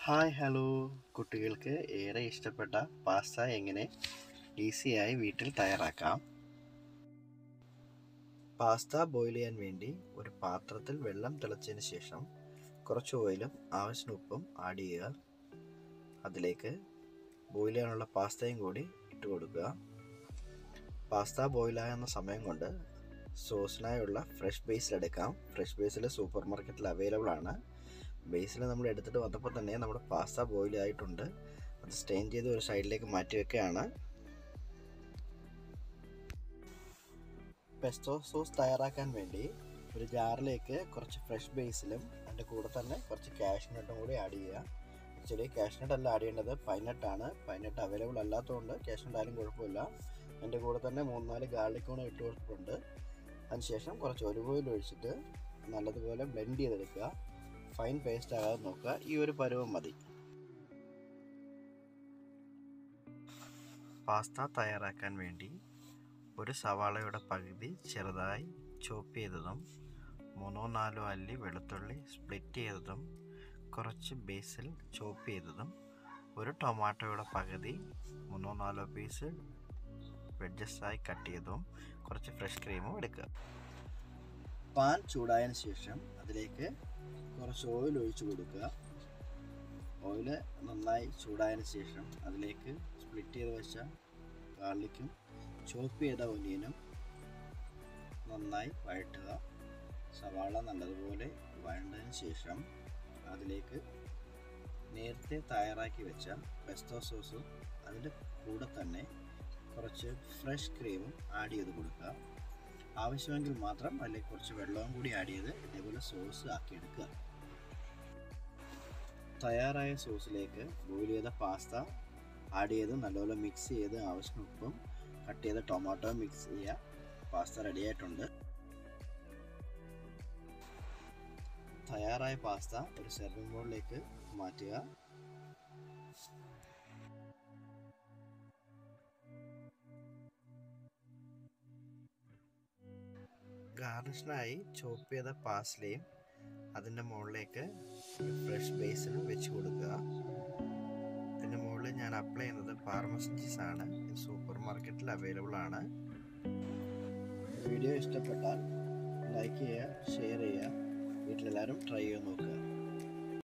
hi hello കുട്ടികൾക്ക് ഏറെ ഇഷ്ടപ്പെട്ട പാസ്ത എങ്ങനെ ഈസിയായി വീട്ടിൽ തയ്യാറാക്കാം പാസ്ത ബോയിൽ ചെയ്യാൻ വേണ്ടി ഒരു പാത്രത്തിൽ വെള്ളം തിളച്ചതിന് ശേഷം കുറച്ച് ഓയിലും ആവശ്യത്തിന് ഉപ്പും ആഡ് ചെയ്യുക അതിലേക്ക് ബോയിൽ ചെയ്യാനുള്ള പാസ്തയും കൂടി ഇട്ട് കൊടുക്കുക പാസ്ത ബോയിലാകുന്ന സമയം കൊണ്ട് സോസിനായുള്ള ഫ്രഷ് ബേസിൽ എടുക്കാം ഫ്രഷ് ബേസിൽ സൂപ്പർ മാർക്കറ്റിൽ അവൈലബിൾ ആണ് ബേസിൽ നമ്മൾ എടുത്തിട്ട് വന്നപ്പോൾ തന്നെ നമ്മുടെ പാസ്ത ബോയിൽ ആയിട്ടുണ്ട് അത് സ്റ്റെയിൻ ചെയ്ത് ഒരു സൈഡിലേക്ക് മാറ്റി വെക്കുകയാണ് പെസ്റ്റോ സോസ് തയ്യാറാക്കാൻ വേണ്ടി ഒരു ജാറിലേക്ക് കുറച്ച് ഫ്രഷ് ബേസിലും അതിൻ്റെ കൂടെ തന്നെ കുറച്ച് കാഷ്നട്ടും കൂടി ആഡ് ചെയ്യുക ആക്ച്വലി കാഷ്നട്ട് അല്ല ആഡ് ചെയ്യേണ്ടത് പൈനട്ടാണ് പൈനട്ട് അവൈലബിൾ അല്ലാത്തതുകൊണ്ട് കാഷ്നട്ട് ആയാലും കുഴപ്പമില്ല അതിൻ്റെ കൂടെ തന്നെ മൂന്ന് നാല് ഗാർലിക്കോണ് ഇട്ട് കൊടുത്തിട്ടുണ്ട് അതിനുശേഷം കുറച്ച് ഒലിവ് ഓയിൽ ഒഴിച്ചിട്ട് നല്ലതുപോലെ ബ്ലെൻഡ് ചെയ്തെടുക്കുക ഫൈൻ പേസ്റ്റ് ആകാതെ നോക്കുക ഈ ഒരു പരുവം മതി പാസ്ത തയ്യാറാക്കാൻ വേണ്ടി ഒരു സവാളയുടെ പകുതി ചെറുതായി ചോപ്പ് ചെയ്തതും മൂന്നോ നാലോ അല്ലി വെളുത്തുള്ളി സ്പ്ലിറ്റ് ചെയ്തതും കുറച്ച് ബേസിൽ ചോപ്പ് ചെയ്തതും ഒരു ടൊമാറ്റോയുടെ പകുതി മൂന്നോ നാലോ പീസ് വെഡ്ജസായി കട്ട് ചെയ്തതും കുറച്ച് ഫ്രഷ് ക്രീമും എടുക്കുക പാൻ ചൂടായതിന് ശേഷം അതിലേക്ക് കുറച്ച് ഓയിൽ ഒഴിച്ചു കൊടുക്കുക ഓയിൽ നന്നായി ചൂടായതിന് ശേഷം അതിലേക്ക് സ്പ്ലിറ്റ് ചെയ്ത് വെച്ച ഗാർലിക്കും ചോപ്പ് ചെയ്ത ഒനിയനും നന്നായി വഴറ്റുക സവാള നല്ലതുപോലെ വഴണ്ടതിന് ശേഷം അതിലേക്ക് നേരത്തെ തയ്യാറാക്കി വെച്ച പെസ്റ്റോ സോസും അതിൻ്റെ കൂടെ തന്നെ കുറച്ച് ഫ്രഷ് ക്രീമും ആഡ് ചെയ്ത് കൊടുക്കുക ആവശ്യമെങ്കിൽ മാത്രം അതിലേക്ക് കുറച്ച് വെള്ളവും കൂടി ആഡ് ചെയ്ത് ഇതേപോലെ സോസ് ആക്കിയെടുക്കുക തയ്യാറായ സോസിലേക്ക് ബോയിൽ ചെയ്ത പാസ്ത ആഡ് ചെയ്ത് നല്ലപോലെ മിക്സ് ചെയ്ത് ആവശ്യത്തിന് ഉപ്പും കട്ട് ചെയ്ത ടൊമാറ്റോ മിക്സ് ചെയ്യുക പാസ്ത റെഡി ആയിട്ടുണ്ട് തയ്യാറായ പാസ്ത ഒരു സെർവിംഗ് ബോളിലേക്ക് മാറ്റുക ഗാർണിഷിനായി ചോപ്പ് ചെയ്ത പാസ്ലയും അതിൻ്റെ മുകളിലേക്ക് ഫ്രഷ് ബേസിനും വെച്ച് കൊടുക്കുക ഇതിൻ്റെ മുകളിൽ ഞാൻ അപ്ലൈ ചെയ്യുന്നത് പാർമസ് ചീസ് ആണ് ഇത് സൂപ്പർ മാർക്കറ്റിൽ അവൈലബിൾ ആണ് വീഡിയോ ഇഷ്ടപ്പെട്ടാൽ ലൈക്ക് ചെയ്യുക ഷെയർ ചെയ്യുക വീട്ടിലെല്ലാവരും ട്രൈ ചെയ്ത് നോക്കുക